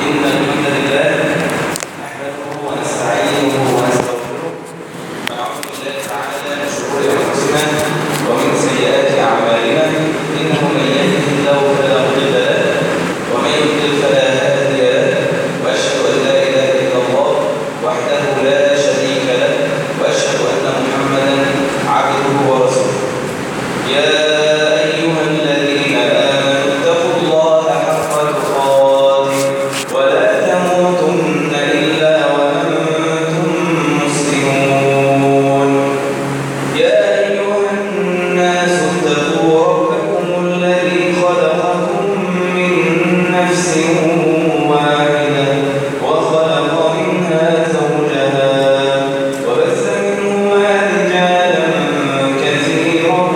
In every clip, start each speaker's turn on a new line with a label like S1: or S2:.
S1: إن الحمد لله نحمده ونستعينه ونستغفره ونعوذ بالله تعالى من شرور أنفسنا ومن سيئات أعمالنا إنه من يهده الله فلا مضل له ومن يضلل فلا هادي له وأشهد أن لا إله إلا الله وحده لا شريك له وأشهد أن محمدا عبده ورسوله يا أيها الذين آمنوا اتقوا الله حق تقاته ولا تموتن إلا وأنتم مسلمون يا أيها الناس اتقوا ربكم الذي خلقكم من نفس واحدة وخلق منها زوجها وبث منهما رجالا كثيرا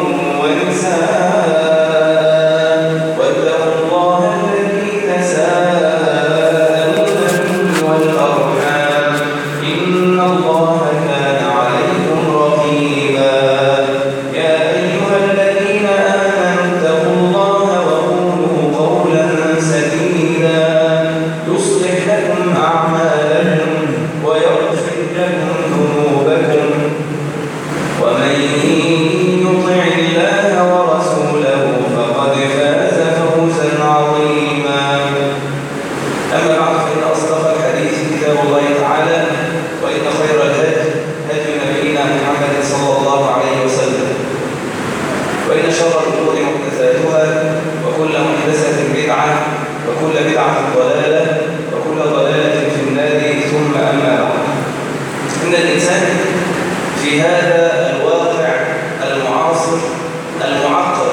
S1: ونساء واتقوا الله الذي تساءلون به والأرحام إن الله كان عليكم رقيبا يا أيها الذين آمنوا اتقوا الله وقولوا قولا سديدا يصلح لكم أعمالكم ويغفر لكم ذنوبكم ومن يطع الله ورسوله فقد فاز فوزا عظيما أما بعد فإن أصدق الحديث كتاب الله تعالى وإن خير الهدي هدي نبينا محمد صلى الله عليه وسلم وإن شر الأمور محدثاتها وكل محدثة بدعة وكل بدعة ضلالة وكل ضلالة في النار ثم أما بعد إن الإنسان في هذا الواقع المعاصر المعقد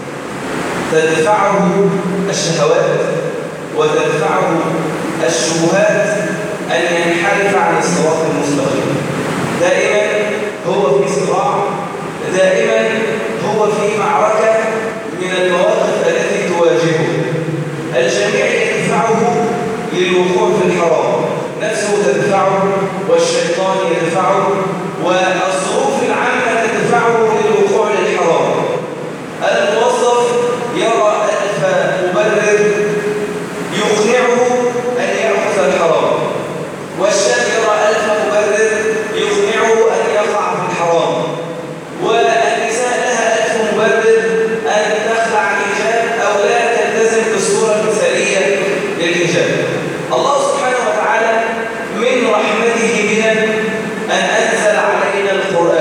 S1: تدفعه الشهوات وتدفعه الشبهات أن ينحرف عن الصراط المستقيم دائما هو في صراع دائما هو في معركة من المواقف التي تواجهه الجميع يدفعه للوقوع في الحرام نفسه تدفعه والشيطان يدفعه والظروف العامة تدفعه للوقوع للحرام الموظف يرى ألف مبرر يقنعه أن يأخذ الحرام والشاب يرى ألف مبرر يقنعه أن يقع في الحرام والنساء لها ألف مبرر أن تخلع الحجاب أو لا تلتزم بالصورة المثالية للحجاب الله سبحانه وتعالى من رحمته بنا أن أنزل علينا القرآن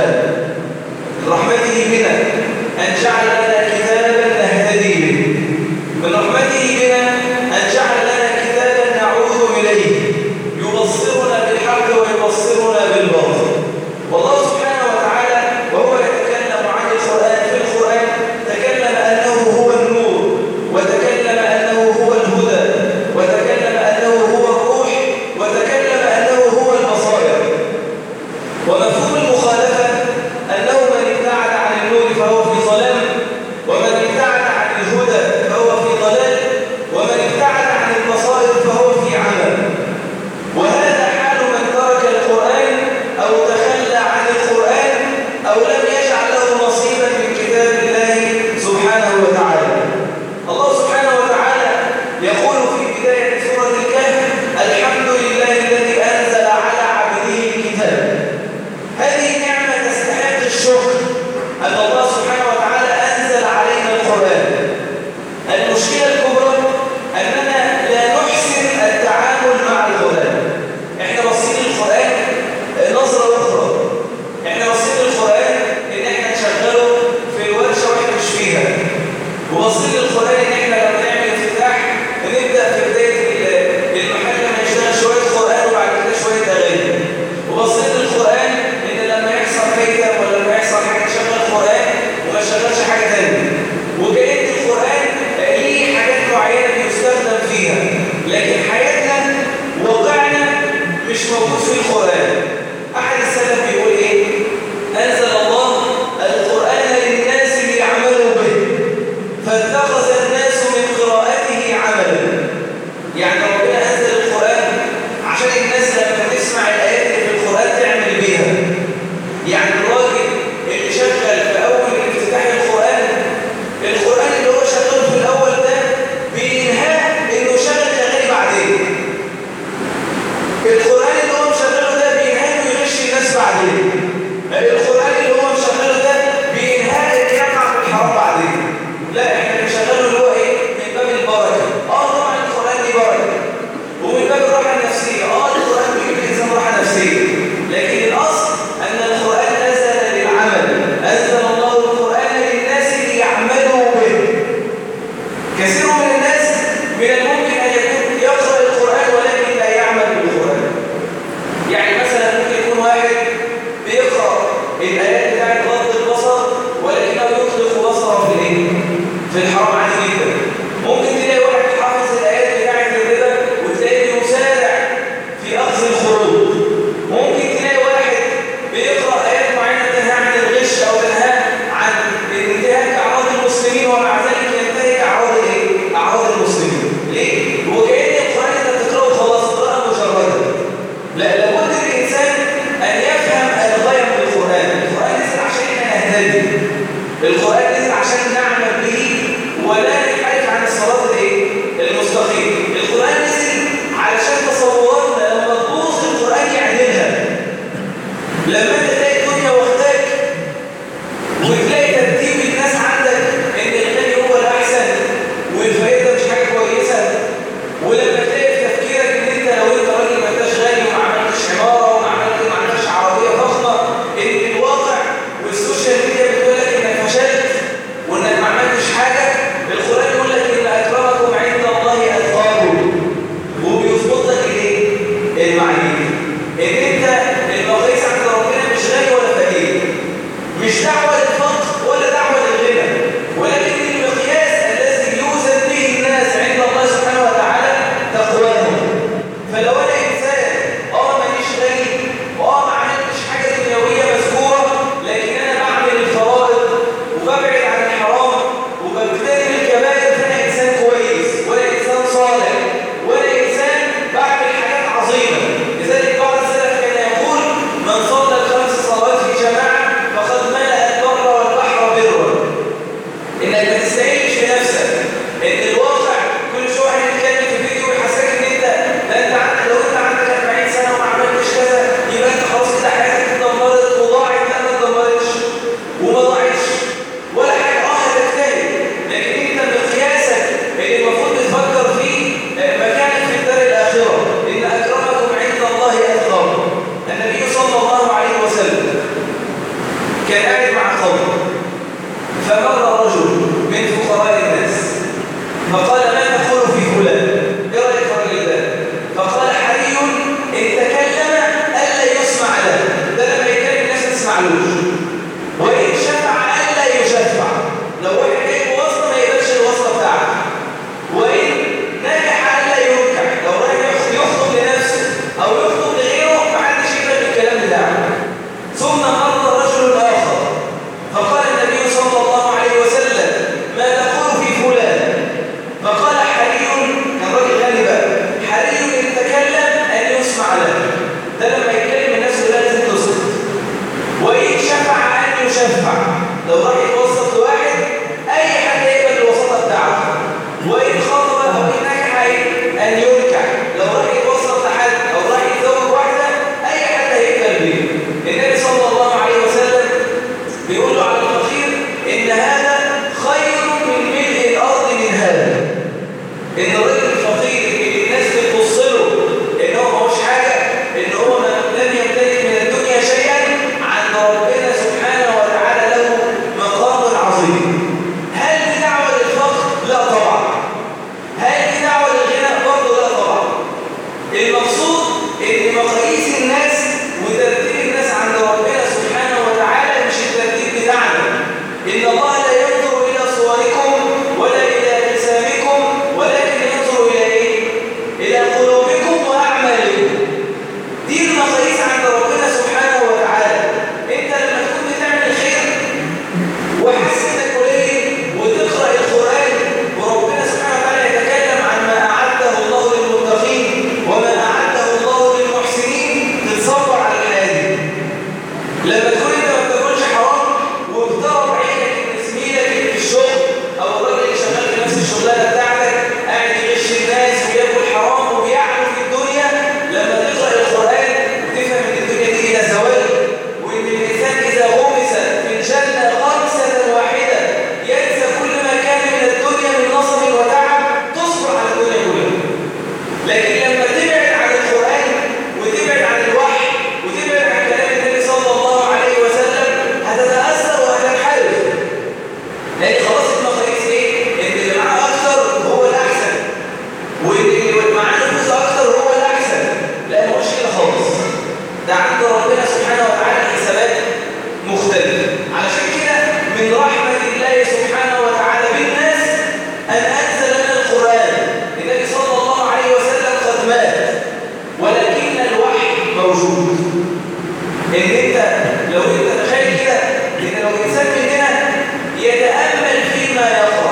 S1: ده عند ربنا سبحانه وتعالى حسابات مختلفة علشان كده من رحمة الله سبحانه وتعالى بالناس أن أنزل من القرآن النبي صلى الله عليه وسلم قد مات ولكن الوحي موجود ان انت لو انت تخيل كده ان لو انسان مننا يتامل فيما يقرا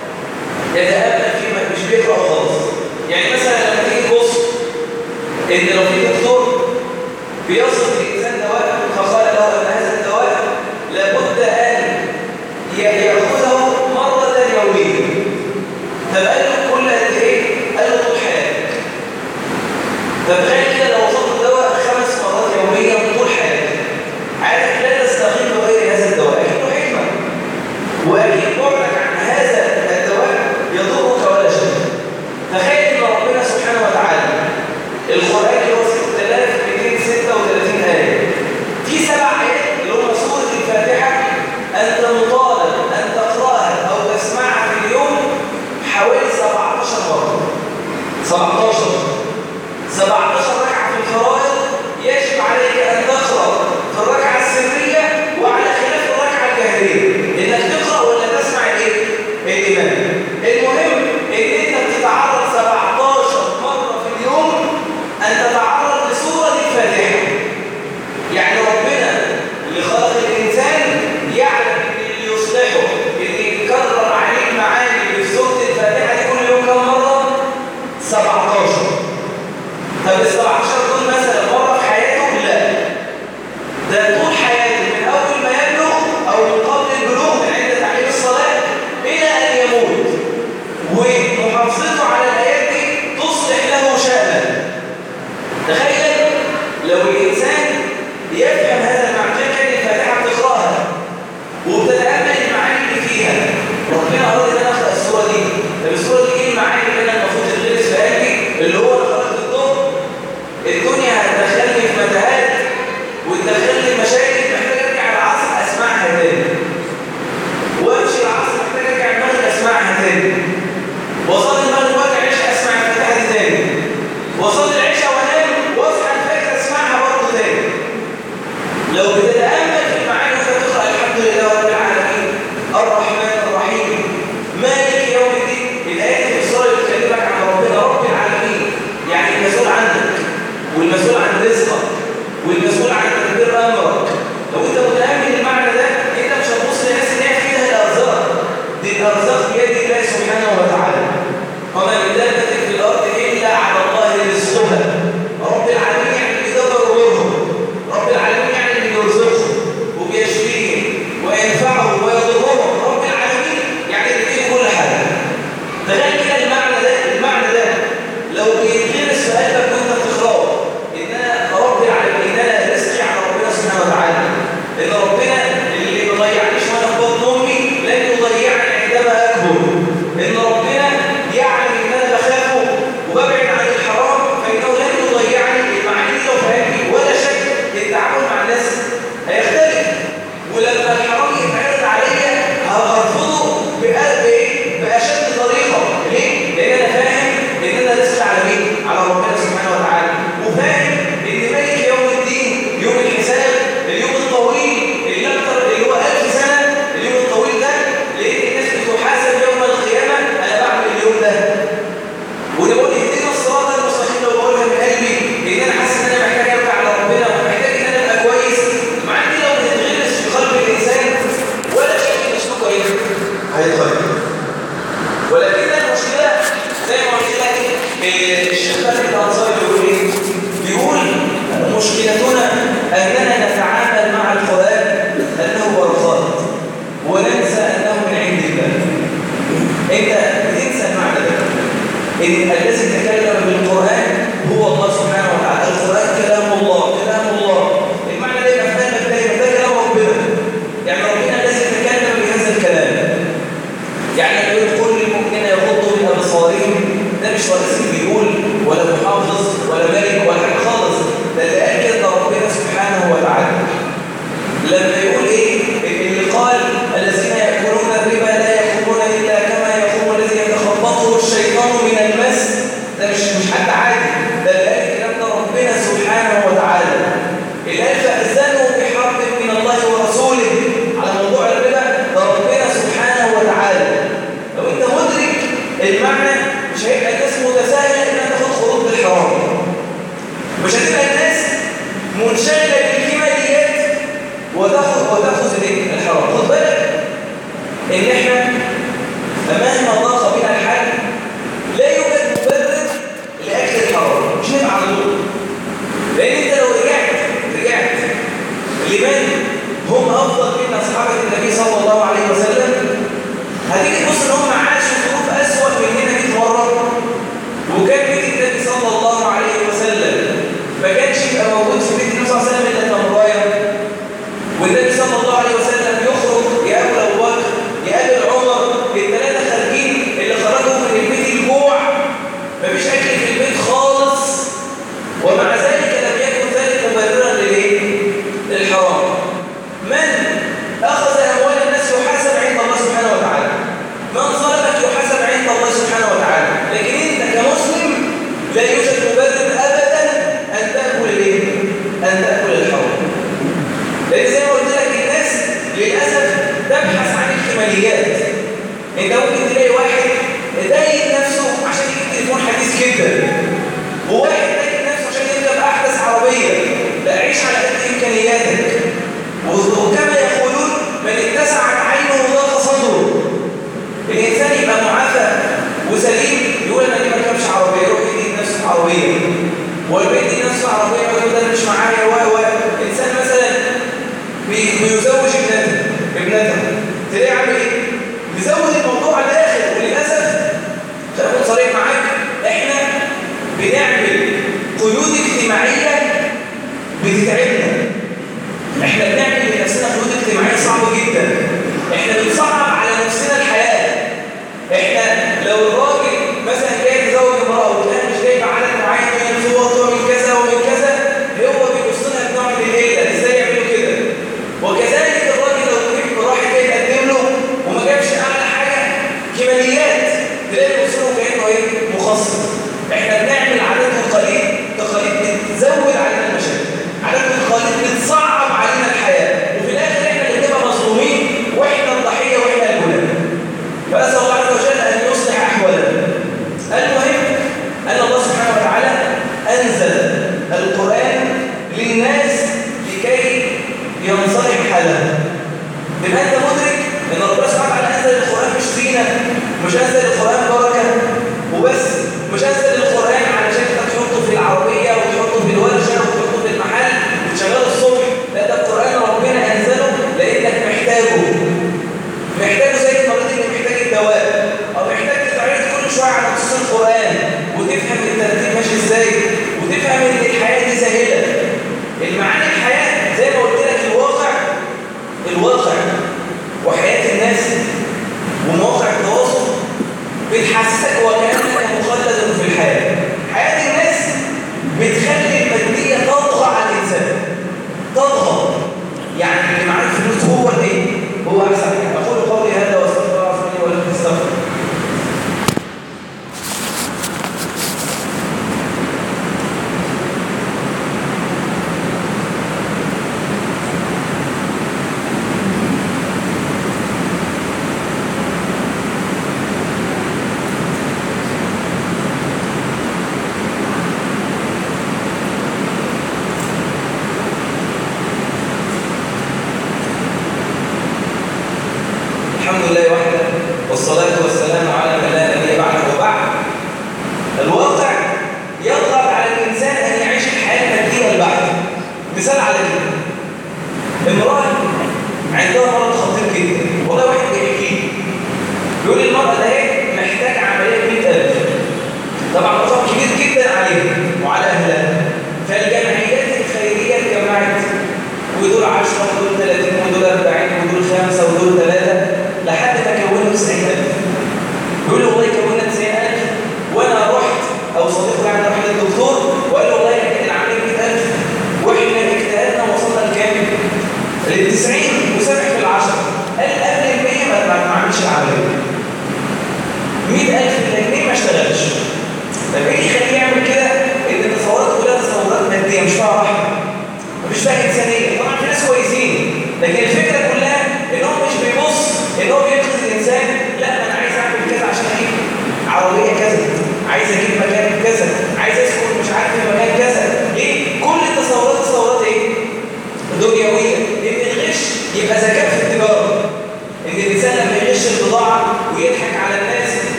S1: يتامل فيما مش بيقرا خالص يعني مثلا لما تيجي تبص ان لو في دكتور بيصف الانسان دواء فقال له ان هذا الدواء لابد ان ياخذه مره يوميا طب قال له كل قد ايه؟ قال له طول حياتك فتخيل كده لو وصلت الدواء خمس مرات يوميا طول حياتك عادك لا تستغيث بغير هذا الدواء اكيد له حكمه واكيد بعدك عن هذا الدواء يضرك ولا شيء تخيل ان ربنا سبحانه وتعالى القران اللي هو 6236 ايه في سبع ايات اللي هم سوره الفاتحه انت مطالب ان تقراها او تسمعها في اليوم حوالي 17 مره 17 17 ركعة في الفرائض يجب عليك أن تقرأ في الركعة السرية وعلى خلاف الركعة الجهرية إنك تقرأ ولا تسمع الإيه؟ الإمام المهم إن أنت بتتعرض 17 مرة في اليوم أن تتعرض لسورة الفاتحة يعني ربنا اللي خلق الإنسان يعلم إن اللي يصلحه إن يكرر عليك معاني اللي في سورة الفاتحة دي كل يوم كم مرة؟ 17 طب ال 17 دول مثلا مره في حياته لا ده طول حياته من اول ما يبلغ او من قبل البلوغ من عند تعليم الصلاه الى ان يموت ومحافظته على الايات دي تصلح له شأنا تخيل لو الانسان يفهم هذا المعنى كان الفاتحه بتقراها وبتتامل المعاني اللي فيها ربنا اراد ان انا اقرا السوره دي طب السوره دي ايه المعاني اللي انا المفروض تدرس في قلبي اللي هو انا خرجت الظهر الدنيا هتدخلني في متاهات وتدخلني في مشاكل محتاج ارجع العصر اسمعها تاني وامشي العصر محتاج ارجع المغرب اسمعها تاني وصلي المغرب وارجع العشاء اسمع الفاتحه دي تاني وصلي العشاء وانام واصحى الفجر اسمعها برضه تاني لو بتتامل في المعاني فتقرا الحمد لله رب العالمين الرحمن الرحيم مالك يوم الدين الايات في الصلاه اللي بتكلمك عن ربنا رب العالمين يعني المسؤول عنك والمسؤول عن رزقك والمسؤول عن تدبير امرك لو انت متامل المعنى ده انت مش هتبص للناس ان هي في ايدها الارزاق دي الارزاق بيد الله سبحانه وتعالى وما من دابه في الارض الا على الله رزقها رب العالمين يعني بيدبر امورهم رب العالمين يعني اللي بيرزقهم وبيشفيهم وينفعهم ويضرهم رب العالمين يعني اللي فيه كل حاجه تخيل كده المعنى ده المعنى ده لو بيتغرس في قلبك وانت بتقراه ان انا رب العالمين ان انا رزقي على ربنا سبحانه وتعالى ان ربنا اللي ما ضيعنيش وانا في بطن امي لن يضيعني عندما اكبر ان ربنا يعلم ان انا بخافه وببعد عن الحرام فانه لن يضيعني المعاني دي لو فهمني ولا شك التعامل مع الناس هيختلف ولما الحرام يتعرض عليا هرفضه بقلب ايه باشد طريقه ليه لان انا فاهم ان انا رزق على مين على ربنا سبحانه وتعالى وفاهم ان ملك يوم الدين يوم الحساب اليوم الطويل اللي اكتر اللي هو 1000 سنه اليوم الطويل ده لان الناس بتحاسب يوم القيامه انا بعمل اليوم ده ونقول اهدنا الصراط المستقيم لو بقولها من قلبي ان انا حاسس ان انا محتاج ارجع لربنا ومحتاج ان انا ابقى كويس مع ان لو بتتغرس في قلب الانسان ولا شيء مش كويس هيتغير ولكن المشكله زي ما قلت لك إيه، الشيخ فتحي الانصاري بيقول ايه؟ بيقول مشكلتنا اننا نتعامل مع القران انه بركات وننسى انه من عند الله انت بتنسى المعنى ده ان الذي تكلم بالقران هو الله سبحانه وتعالى القران كلام الله كلام الله المعنى ده يبقى فاهمك دايما ده كلام ربنا يعني ربنا الذي تكلم بهذا الكلام يعني يقول كل المؤمنين يغضوا من ابصارهم ده مش رئيس بيقول ولا محافظ على طول لان انت لو رجعت رجعت لمن هم افضل من اصحاب النبي صلى الله عليه وسلم هتيجي تبص ان هم عاشوا ظروف اسوء مننا 100 مره وكان بيت النبي صلى الله عليه وسلم ما كانش يبقى موجود في بيت النبي صلى الله عليه وسلم الا تمرايه والنبي صلى الله عليه وسلم يخرج يقابل ابو بكر يقابل عمر الثلاثه خارجين اللي خرجوا من البيت الجوع مفيش اكل في البيت خالص ومع ذلك لم يكن ذلك مبررا للايه؟ للحرام من اخذ اموال الناس يحاسب عند الله سبحانه وتعالى من ظلمك يحاسب عند الله سبحانه وتعالى لكن انت كمسلم لا يوجد مبرر ابدا ان تاكل الايه؟ ان تاكل الحرام لان زي ما قلت لك الناس للاسف تبحث عن الكماليات انت ممكن تلاقي واحد ضايق نفسه عشان يجيب تليفون حديث جدا وواحد ضايق نفسه عشان يركب احدث عربيه لا عيش على قد امكانياتك وكما يقولون من اتسعت عينه ضاق صدره الانسان يبقى معافى وسليم يقول انا دي ما اركبش عربيه يروح يدي نفسه عربيه والبيت دي نفسه عربيه ويقول ده مش معايا و انسان مثلا بيزوج ابنته ابنته تلاقيه عامل ايه؟ بيزود الموضوع على الاخر وللاسف عشان اكون صريح معاك احنا بنعمل قيود اجتماعيه بتتعبنا احنا بنعمل لنفسنا قيود اجتماعيه صعبه جدا احنا بنصعب على نفسنا الحياه احنا لو الراجل مثلا جاي يتزوج امراه وكان مش جايب عدد معين من الفوط ومن كذا ومن كذا هو بيبص لها بنوع من الهيله ازاي يعملوا كده وكذلك الراجل لو جيب راح جاي يقدم له وما جابش اعلى حاجه كماليات تلاقي بيبص له كانه ايه مخصص احنا بنعمل عادات وتقاليد تقاليد بتزود علينا المشاكل عادات وتقاليد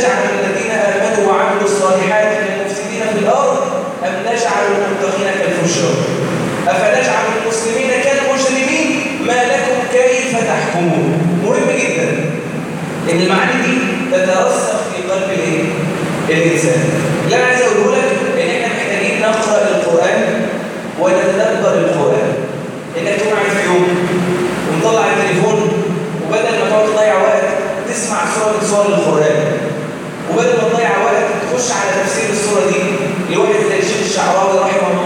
S1: نجعل الذين آمنوا وعملوا الصالحات كالمفسدين في الأرض أم نجعل المتقين كالفجار أفنجعل المسلمين كالمجرمين ما لكم كيف تحكمون مهم جدا إن المعاني دي تترسخ في قلب الايه؟ الإنسان اللي أنا عايز أقوله لك إن إحنا محتاجين نقرأ القرآن ونتدبر القرآن إنك تكون قاعد في يوم ومطلع التليفون وبدل ما تقعد تضيع وقت تسمع سورة من سور القرآن وبدل ما تضيع وقت تخش على تفسير السورة دي لواحد زي الشيخ الشعراوي رحمه الله